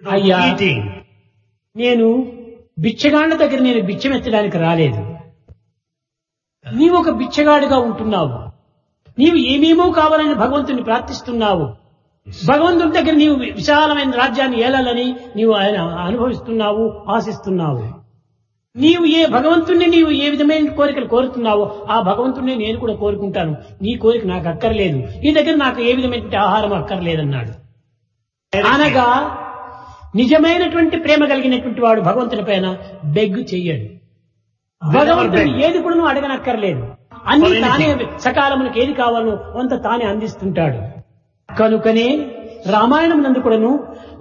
without అయ్యా eating. నేను బిచ్చగాళ్ళ దగ్గర నేను బిచ్చమెత్తడానికి రాలేదు నీవు ఒక బిచ్చగాడిగా ఉంటున్నావు నీవు ఏమేమో కావాలని భగవంతుని ప్రార్థిస్తున్నావు భగవంతుని దగ్గర నీవు విశాలమైన రాజ్యాన్ని ఏలాలని నీవు ఆయన అనుభవిస్తున్నావు ఆశిస్తున్నావు నీవు ఏ భగవంతుణ్ణి నీవు ఏ విధమైన కోరికలు కోరుతున్నావో ఆ భగవంతుణ్ణి నేను కూడా కోరుకుంటాను నీ కోరిక నాకు అక్కర్లేదు నీ దగ్గర నాకు ఏ విధమైన ఆహారం అక్కర్లేదన్నాడు అనగా నిజమైనటువంటి ప్రేమ కలిగినటువంటి వాడు భగవంతుని పైన బెగ్గు చెయ్యడు భగవంతుడు ఏది కూడా నువ్వు అడగనక్కర్లేదు అన్ని తానే సకాలమునకు ఏది కావాలో అంత తానే అందిస్తుంటాడు కనుకనే రామాయణం నందు కూడాను